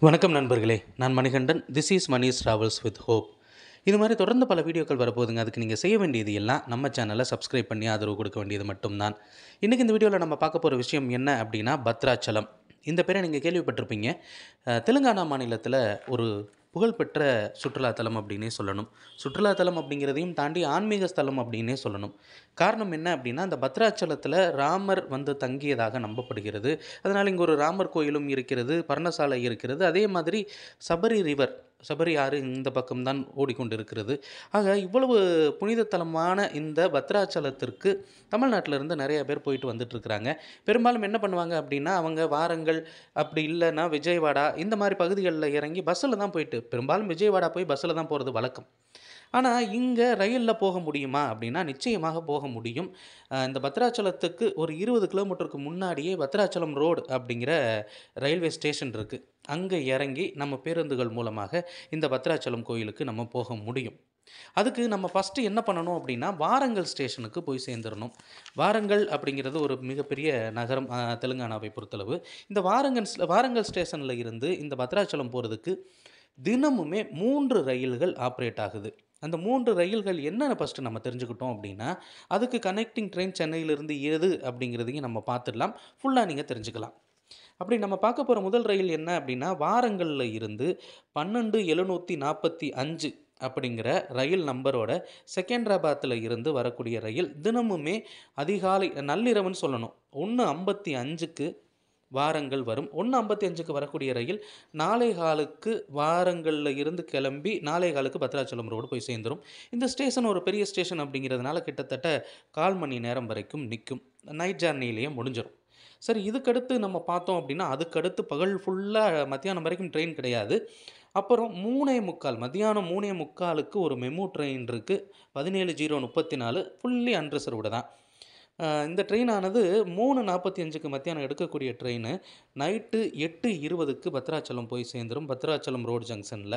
வணக்கம் நண்பர்களே நான் Manikandan this is Mani's travels with hope இது மாதிரி தொடர்ந்து பல வீடியோக்கள் வரப்போகுதுங்க அதுக்கு நீங்கள் செய்ய வேண்டியது எல்லாம் நம்ம சேனலை சப்ஸ்கிரைப் பண்ணி ஆதரவு கொடுக்க வேண்டியது மட்டும்தான் இன்றைக்கி இந்த வீடியோவில் நம்ம பார்க்க போகிற விஷயம் என்ன அப்படின்னா பத்ராச்சலம் இந்த பேரை நீங்கள் கேள்விப்பட்டிருப்பீங்க அஹ், தெலுங்கானா மாநிலத்தில் ஒரு புகழ்பெற்ற சுற்றுலாத்தலம் அப்படின்னே சொல்லணும் சுற்றுலாத்தலம் அப்படிங்கிறதையும் தாண்டி ஆன்மீக ஸ்தலம் அப்படின்னே சொல்லணும் காரணம் என்ன அப்படின்னா அந்த பத்ராச்சலத்தில் ராமர் வந்து தங்கியதாக நம்பப்படுகிறது அதனால் இங்கே ஒரு ராமர் கோயிலும் இருக்கிறது பர்ணசாலை இருக்கிறது அதே மாதிரி சபரி ரிவர் சபரி ஆறு இந்த பக்கம்தான் ஓடிக்கொண்டிருக்கிறது ஆக இவ்வளவு புனிதத்தலமான இந்த பத்ராச்சலத்திற்கு தமிழ்நாட்டில இருந்து நிறைய பேர் போயிட்டு வந்துட்டு இருக்கிறாங்க பெரும்பாலும் என்ன பண்ணுவாங்க அப்படின்னா அவங்க வாரங்கள் அப்படி இல்லைன்னா விஜயவாடா இந்த மாதிரி பகுதிகளில் இறங்கி பஸ்ஸில் தான் போயிட்டு பெரும்பாலும் விஜயவாடா போய் பஸ்ஸில் தான் போகிறது வழக்கம் ஆனால் இங்கே ரயிலில் போக முடியுமா அப்படின்னா நிச்சயமாக போக முடியும் அஹ் இந்த பத்ராச்சலத்துக்கு ஒரு இருபது கிலோமீட்டருக்கு முன்னாடியே பத்ராச்சலம் ரோடு அப்படிங்கிற ரயில்வே ஸ்டேஷன் இருக்குது அங்கே இறங்கி நம்ம பேருந்துகள் மூலமாக இந்த பத்ராச்சலம் கோயிலுக்கு நம்ம போக முடியும் அதுக்கு நம்ம ஃபஸ்ட்டு என்ன பண்ணணும் அப்படின்னா வாரங்கல் ஸ்டேஷனுக்கு போய் சேர்ந்துடணும் வாரங்கல் அப்படிங்கிறது ஒரு மிகப்பெரிய நகரம் அஹ், தெலுங்கானாவை பொறுத்தளவு இந்த வாரங்கல் வாரங்கல் ஸ்டேஷனில் இருந்து இந்த பத்ராச்சலம் போகிறதுக்கு தினமுமே மூன்று ரயில்கள் ஆப்ரேட் ஆகுது அந்த மூன்று ரயில்கள் என்னென்ன ஃபஸ்ட்டு நம்ம தெரிஞ்சுக்கிட்டோம் அப்படின்னா அதுக்கு கனெக்டிங் ட்ரெயின் சென்னையிலிருந்து எது அப்படிங்கிறதையும் நம்ம பார்த்துடலாம் ஃபுல்லாக நீங்கள் தெரிஞ்சுக்கலாம் அப்படி நம்ம பார்க்க போகிற முதல் ரயில் என்ன அப்படின்னா வாரங்களில் இருந்து பன்னெண்டு எழுநூற்றி நாற்பத்தி அஞ்சு அப்படிங்கிற ரயில் நம்பரோட செகண்டராபாத்தில் இருந்து வரக்கூடிய ரயில் தினமுமே அதிகாலை நள்ளிரவுன்னு சொல்லணும் ஒன்று ஐம்பத்தி அஞ்சுக்கு வாரங்கள் வரும் ஒன்று ஐம்பத்தி அஞ்சுக்கு வரக்கூடிய ரயில் நாளை காலுக்கு வாரங்களில் இருந்து கிளம்பி நாளை காலுக்கு பத்ராச்சலம் ரோடு போய் சேர்ந்துரும் இந்த ஸ்டேஷன் ஒரு பெரிய ஸ்டேஷன் அப்படிங்கிறதுனால கிட்டத்தட்ட கால் மணி நேரம் வரைக்கும் நிற்கும் நைட் ஜர்னிலேயே முடிஞ்சிடும் சரி இதுக்கடுத்து நம்ம பார்த்தோம் அப்படின்னா அதுக்கடுத்து பகல் ஃபுல்லாக மத்தியானம் வரைக்கும் ட்ரெயின் கிடையாது அப்புறம் மூணே முக்கால் மத்தியானம் மூணே முக்காலுக்கு ஒரு மெமு ட்ரெயின் இருக்குது பதினேழு ஜீரோ முப்பத்தி நாலு ஃபுல்லி அன்ரிசர்வ்டு தான் அஹ் இந்த ட்ரெயினானது மூணு நாற்பத்தி அஞ்சுக்கு மத்தியானம் எடுக்கக்கூடிய ட்ரெயின் நைட்டு எட்டு இருபதுக்கு பத்ராச்சலம் போய் சேர்ந்துடும் பத்ராச்சலம் ரோடு ஜங்ஷனில்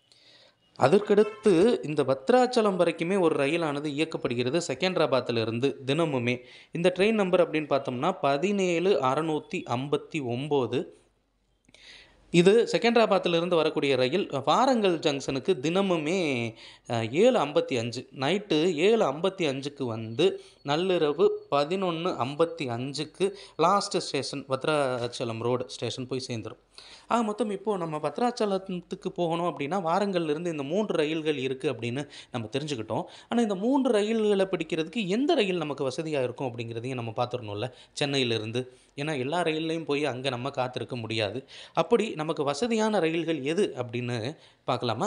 அதற்கடுத்து இந்த பத்ராச்சலம் வரைக்குமே ஒரு ரயிலானது இயக்கப்படுகிறது செகண்டராபாத்தில் இருந்து தினமுமே இந்த ட்ரெயின் நம்பர் அப்படின்னு பார்த்தோம்னா பதினேழு அறநூற்றி ஐம்பத்தி ஒம்பது இது செகண்டராபாத்தில் இருந்து வரக்கூடிய ரயில் வாரங்கல் ஜங்ஷனுக்கு தினமுமே அஹ், ஏழு ஐம்பத்தி அஞ்சு நைட்டு ஏழு ஐம்பத்தி அஞ்சுக்கு வந்து நள்ளிரவு பதினொன்று ஐம்பத்தி அஞ்சுக்கு last station Bhadrachalam road station போய் சேர்ந்துடும் ஆக மொத்தம் இப்போது நம்ம பத்ராச்சலத்துக்கு போகணும் அப்படின்னா வாரங்கள்ல இருந்து இந்த மூன்று ரயில்கள் இருக்குது அப்படின்னு நம்ம தெரிஞ்சுக்கிட்டோம் ஆனால் இந்த மூன்று ரயில்களை பிடிக்கிறதுக்கு எந்த ரயில் நமக்கு வசதியாக இருக்கும் அப்படிங்கிறதையும் நம்ம பார்த்துடணும்ல சென்னையிலிருந்து ஏன்னா எல்லா ரயில்லையும் போய் அங்கே நம்ம காத்திருக்க முடியாது அப்படி நமக்கு வசதியான ரயில்கள் எது அப்படின்னு பார்க்கலாமா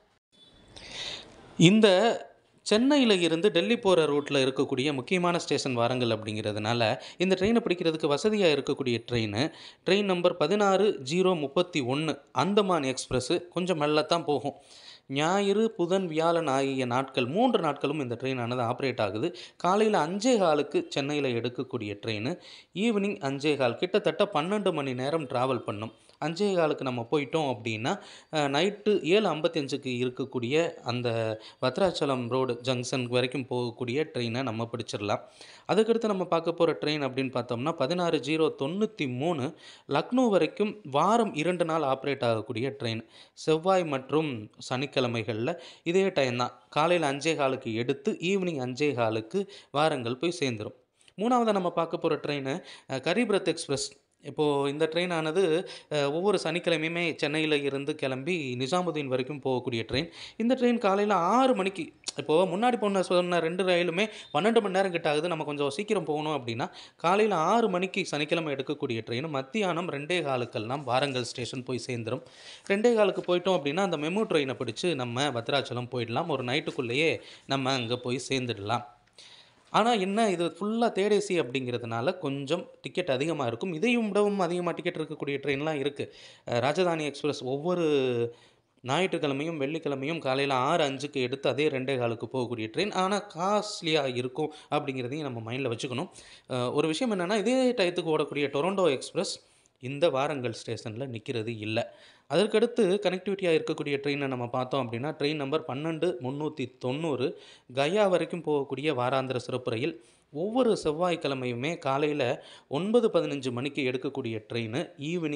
இந்த சென்னையில் இருந்து டெல்லி போகிற ரூட்டில் இருக்கக்கூடிய முக்கியமான ஸ்டேஷன் வாரங்கள் அப்படிங்கிறதுனால இந்த ட்ரெயினை பிடிக்கிறதுக்கு வசதியாக இருக்கக்கூடிய ட்ரெயின் ட்ரெயின் நம்பர் பதினாறு ஜீரோ முப்பத்தி ஒன்று அந்தமான் எக்ஸ்பிரஸ்ஸு கொஞ்சம் மெல்லத்தான் போகும் ஞாயிறு புதன் வியாழன் ஆகிய நாட்கள் மூன்று நாட்களும் இந்த ட்ரெயினானது ஆப்ரேட் ஆகுது காலையில் அஞ்சே காலுக்கு சென்னையில் எடுக்கக்கூடிய ட்ரெயின் ஈவினிங் அஞ்சே கால் கிட்டத்தட்ட பன்னெண்டு மணி நேரம் ட்ராவல் பண்ணும் அஞ்சே காலுக்கு நம்ம போயிட்டோம் அப்படின்னா நைட்டு ஏழு ஐம்பத்தஞ்சுக்கு இருக்கக்கூடிய அந்த பத்ராச்சலம் ரோடு ஜங்ஷன் வரைக்கும் போகக்கூடிய ட்ரெயினை நம்ம பிடிச்சிடலாம் அதுக்கடுத்து நம்ம பார்க்க போகிற ட்ரெயின் அப்படின்னு பார்த்தோம்னா பதினாறு ஜீரோ தொண்ணூற்றி மூணு லக்னோ வரைக்கும் வாரம் இரண்டு நாள் ஆப்ரேட் ஆகக்கூடிய ட்ரெயின் செவ்வாய் மற்றும் சனிக்கிழமைகளில் இதே டைம் தான் காலையில் அஞ்சே காலுக்கு எடுத்து ஈவினிங் அஞ்சே காலுக்கு வாரங்கள் போய் சேர்ந்துடும் மூணாவதாக நம்ம பார்க்க போகிற ட்ரெயின் கரிபிரத் எக்ஸ்பிரஸ் இப்போது இந்த ட்ரெயினானது அஹ், ஒவ்வொரு சனிக்கிழமையுமே சென்னையில் இருந்து கிளம்பி நிஜாமுதீன் வரைக்கும் போகக்கூடிய ட்ரெயின் இந்த ட்ரெயின் காலையில் ஆறு மணிக்கு இப்போது முன்னாடி போன சொன்ன ரெண்டு ரயிலுமே பன்னெண்டு மணி நேரம் கிட்ட ஆகுது நம்ம கொஞ்சம் சீக்கிரம் போகணும் அப்படின்னா காலையில் ஆறு மணிக்கு சனிக்கிழமை எடுக்கக்கூடிய ட்ரெயின் மத்தியானம் ரெண்டே காலுக்கெல்லாம் வாரங்கல் ஸ்டேஷன் போய் சேர்ந்துடும் ரெண்டே காலுக்கு போயிட்டோம் அப்படின்னா அந்த மெமு ட்ரெயினை பிடிச்சு நம்ம பத்ராச்சலம் போயிடலாம் ஒரு நைட்டுக்குள்ளேயே நம்ம அங்கே போய் சேர்ந்துடலாம் ஆனால் என்ன இது ஃபுல்லாக தேடேசி அப்படிங்கிறதுனால கொஞ்சம் டிக்கெட் அதிகமாக இருக்கும் இதையும் விடவும் அதிகமாக டிக்கெட் இருக்கக்கூடிய ட்ரெயின்லாம் இருக்குது ராஜதானி எக்ஸ்பிரஸ் ஒவ்வொரு ஞாயிற்றுக்கிழமையும் வெள்ளிக்கிழமையும் காலையில் ஆறு அஞ்சுக்கு எடுத்து அதே ரெண்டே காலுக்கு போகக்கூடிய ட்ரெயின் ஆனால் காஸ்ட்லியாக இருக்கும் அப்படிங்கிறதையும் நம்ம மைண்டில் வச்சுக்கணும் அஹ் ஒரு விஷயம் என்னென்னா இதே டயத்துக்கு ஓடக்கூடிய டொரண்டோ எக்ஸ்பிரஸ் இந்த வாரங்கல் ஸ்டேஷனில் நிற்கிறது இல்லை அதற்கடுத்து கனெக்டிவிட்டியாக இருக்கக்கூடிய ட்ரெயினை நம்ம பார்த்தோம் அப்படின்னா ட்ரெயின் நம்பர் பன்னெண்டு முந்நூற்றி தொண்ணூறு கயா வரைக்கும் போகக்கூடிய வாராந்திர சிறப்பு ரயில் ஒவ்வொரு செவ்வாய்க்கிழமையுமே காலையில் ஒன்பது பதினஞ்சு மணிக்கு எடுக்கக்கூடிய ட்ரெயின் ஈவினிங்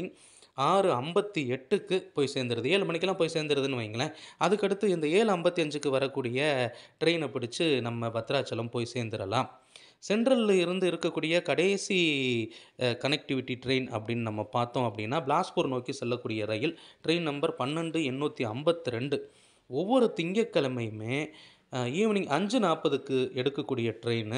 ஆறு ஐம்பத்தி எட்டுக்கு போய் சேர்ந்துருது ஏழு மணிக்கெல்லாம் போய் சேர்ந்துருதுன்னு வைங்களேன் அதுக்கடுத்து இந்த ஏழு ஐம்பத்தி அஞ்சுக்கு வரக்கூடிய ட்ரெயினை பிடிச்சி நம்ம பத்ராச்சலம் போய் சேர்ந்துடலாம் சென்ட்ரலில் இருந்து இருக்கக்கூடிய கடைசி கனெக்டிவிட்டி ட்ரெயின் அப்படின்னு நம்ம பார்த்தோம் அப்படின்னா பிலாஸ்பூர் நோக்கி செல்லக்கூடிய ரயில் ட்ரெயின் நம்பர் பன்னெண்டு எண்ணூற்றி ஐம்பத்தி ரெண்டு ஒவ்வொரு திங்கட்கிழமையுமே ஈவினிங் அஞ்சு நாற்பதுக்கு எடுக்கக்கூடிய ட்ரெயின்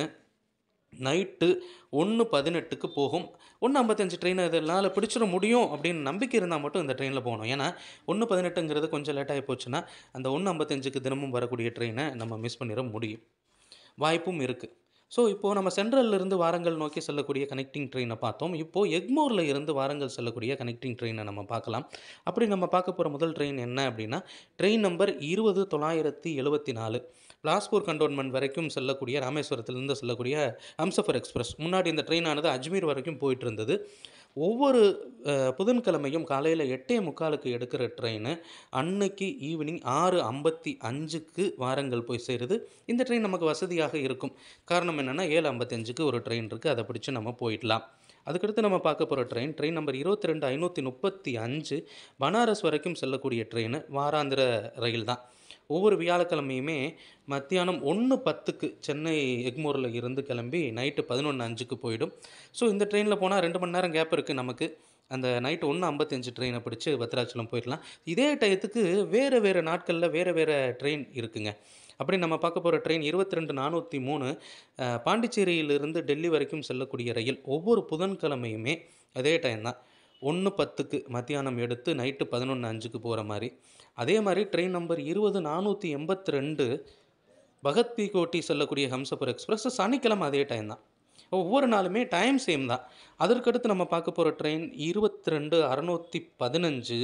நைட்டு ஒன்று பதினெட்டுக்கு போகும் ஒன்று ஐம்பத்தஞ்சு ட்ரெயின் இதனால் பிடிச்சிட முடியும் அப்படின்னு நம்பிக்கை இருந்தால் மட்டும் இந்த ட்ரெயினில் போகணும் ஏன்னா ஒன்று பதினெட்டுங்கிறது கொஞ்சம் லேட்டாகி போச்சுன்னா அந்த ஒன்று ஐம்பத்தஞ்சுக்கு தினமும் வரக்கூடிய ட்ரெயினை நம்ம மிஸ் பண்ணிட முடியும் வாய்ப்பும் இருக்குது ஸோ இப்போது நம்ம சென்ட்ரல்ல இருந்து வாரங்கள் நோக்கி செல்லக்கூடிய கனெக்டிங் ட்ரெயினை பார்த்தோம் இப்போது எக்மோரில் இருந்து வாரங்கள் செல்லக்கூடிய கனெக்டிங் ட்ரெயினை நம்ம பார்க்கலாம் அப்படி நம்ம பார்க்க போகிற முதல் ட்ரெயின் என்ன அப்படின்னா ட்ரெயின் நம்பர் இருபது தொள்ளாயிரத்தி எழுபத்தி நாலு பிலாஸ்பூர் கண்டோன்மெண்ட் வரைக்கும் செல்லக்கூடிய ராமேஸ்வரத்திலிருந்து செல்லக்கூடிய ஹம்சஃபர் எக்ஸ்பிரஸ் முன்னாடி இந்த ட்ரெயினானது அஜ்மீர் வரைக்கும் போயிட்டு இருந்தது ஒவ்வொரு அஹ், புதன்கிழமையும் காலையில் எட்டே முக்காலுக்கு எடுக்கிற ட்ரெயின் அன்னைக்கு ஈவினிங் ஆறு ஐம்பத்தி அஞ்சுக்கு வாரங்கள் போய் சேருது இந்த ட்ரெயின் நமக்கு வசதியாக இருக்கும் காரணம் என்னென்னா ஏழு ஐம்பத்தஞ்சுக்கு ஒரு ட்ரெயின் இருக்குது அதை பிடிச்சி நம்ம போயிடலாம் அதுக்கடுத்து நம்ம பார்க்க போகிற ட்ரெயின் ட்ரெயின் நம்பர் இருபத்தி ரெண்டு ஐநூற்றி முப்பத்தி அஞ்சு பனாரஸ் வரைக்கும் செல்லக்கூடிய ட்ரெயின் வாராந்திர ரயில் தான் ஒவ்வொரு வியாழக்கிழமையுமே மத்தியானம் ஒன்று பத்துக்கு சென்னை எக்மோரில் இருந்து கிளம்பி நைட்டு பதினொன்று அஞ்சுக்கு போயிடும் ஸோ இந்த ட்ரெயினில் போனால் ரெண்டு மணி நேரம் கேப் இருக்குது நமக்கு அந்த நைட்டு ஒன்று ஐம்பத்தஞ்சு ட்ரெயினை பிடிச்சி பத்ராச்சலம் போயிடலாம் இதே டயத்துக்கு வேறு வேறு நாட்களில் வேறு வேறு ட்ரெயின் இருக்குங்க அப்படி நம்ம பார்க்க போகிற ட்ரெயின் இருபத்தி ரெண்டு நானூற்றி மூணு அஹ், பாண்டிச்சேரியிலிருந்து டெல்லி வரைக்கும் செல்லக்கூடிய ரயில் ஒவ்வொரு புதன்கிழமையுமே அதே டைம் தான் ஒன்று பத்துக்கு மத்தியானம் எடுத்து நைட்டு பதினொன்று அஞ்சுக்கு போகிற மாதிரி அதே மாதிரி ட்ரெயின் நம்பர் இருபது நானூற்றி எண்பத்தி ரெண்டு பகத் பி கோட்டி செல்லக்கூடிய ஹம்சபுர் எக்ஸ்பிரஸ் சனிக்கிழமை அதே டைம் தான் ஒவ்வொரு நாளுமே டைம் சேம் தான் அதற்கடுத்து நம்ம பார்க்க போகிற ட்ரெயின் இருபத்தி ரெண்டு அறநூற்றி பதினஞ்சு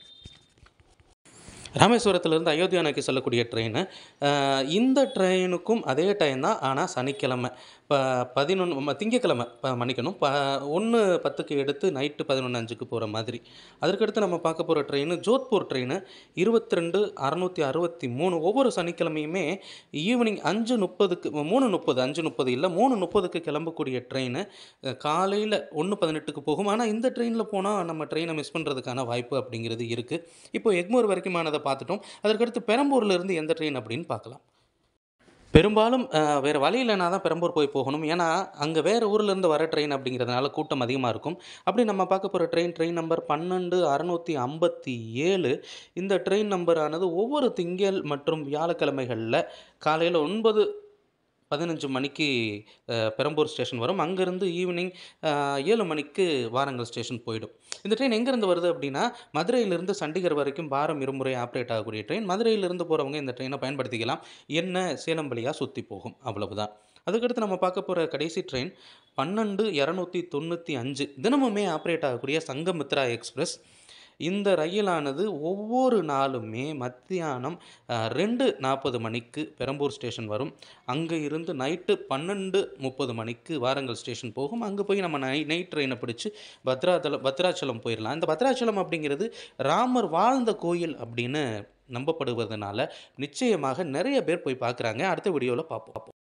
ராமேஸ்வரத்துலேருந்து அயோத்தியா நோக்கி செல்லக்கூடிய ட்ரெயின் இந்த ட்ரெயினுக்கும் அதே டைம் தான் ஆனால் சனிக்கிழமை இப்போ பதினொன்று திங்கக்கிழமை ப மன்னிக்கணும் ப ஒன்று பத்துக்கு எடுத்து நைட்டு பதினொன்று அஞ்சுக்கு போகிற மாதிரி அதற்கடுத்து நம்ம பார்க்க போகிற ட்ரெயின் ஜோத்பூர் ட்ரெயின் இருபத்தி ரெண்டு அறநூற்றி அறுபத்தி மூணு ஒவ்வொரு சனிக்கிழமையுமே ஈவினிங் அஞ்சு முப்பதுக்கு மூணு முப்பது அஞ்சு முப்பது இல்லை மூணு முப்பதுக்கு கிளம்பக்கூடிய ட்ரெயின் காலையில் ஒன்று பதினெட்டுக்கு போகும் ஆனால் இந்த ட்ரெயினில் போனால் நம்ம ட்ரெயினை மிஸ் பண்ணுறதுக்கான வாய்ப்பு அப்படிங்கிறது இருக்குது இப்போ எக்மோர் வரைக்குமானதை பார்த்துட்டோம் அதற்கடுத்து பெரம்பூர்ல இருந்து எந்த ட்ரெயின் அப்படின்னு பார்க்கலாம் பெரும்பாலும் அஹ், வேறு வழி இல்லைனா தான் பெரம்பூர் போய் போகணும் ஏன்னா அங்கே வேறு ஊர்லேருந்து வர ட்ரெயின் அப்படிங்கிறதுனால கூட்டம் அதிகமாக இருக்கும் அப்படி நம்ம பார்க்க போகிற ட்ரெயின் ட்ரெயின் நம்பர் பன்னெண்டு அறநூற்றி ஐம்பத்தி ஏழு இந்த ட்ரெயின் நம்பரானது ஒவ்வொரு திங்கள் மற்றும் வியாழக்கிழமைகளில் காலையில் ஒன்பது பதினஞ்சு மணிக்கு அஹ், பெரம்பூர் ஸ்டேஷன் வரும் அங்கேருந்து ஈவினிங் அஹ், ஏழு மணிக்கு வாரங்கல் ஸ்டேஷன் போயிடும் இந்த ட்ரெயின் எங்கேருந்து வருது அப்படின்னா மதுரையிலிருந்து சண்டிகர் வரைக்கும் வாரம் இருமுறை ஆப்ரேட் ஆகக்கூடிய ட்ரெயின் மதுரையிலிருந்து போகிறவங்க இந்த ட்ரெயினை பயன்படுத்திக்கலாம் என்ன சேலம் வழியாக சுற்றி போகும் அவ்வளவுதான் அதுக்கடுத்து நம்ம பார்க்க போகிற கடைசி ட்ரெயின் பன்னெண்டு இரநூத்தி தொண்ணூற்றி அஞ்சு தினமுமே ஆப்ரேட் ஆகக்கூடிய சங்கமித்ரா எக்ஸ்பிரஸ் இந்த ரயிலானது ஒவ்வொரு நாளுமே மத்தியானம் அஹ், ரெண்டு நாற்பது மணிக்கு பெரம்பூர் ஸ்டேஷன் வரும் அங்கே இருந்து நைட்டு பன்னெண்டு முப்பது மணிக்கு வாரங்கல் ஸ்டேஷன் போகும் அங்கே போய் நம்ம நை நைட் ட்ரெயினை பிடிச்சி பத்ராதலம் பத்ராச்சலம் போயிடலாம் இந்த பத்ராச்சலம் அப்படிங்கிறது ராமர் வாழ்ந்த கோயில் அப்படின்னு நம்பப்படுவதனால நிச்சயமாக நிறைய பேர் போய் பார்க்குறாங்க அடுத்த வீடியோவில் பார்ப்போம்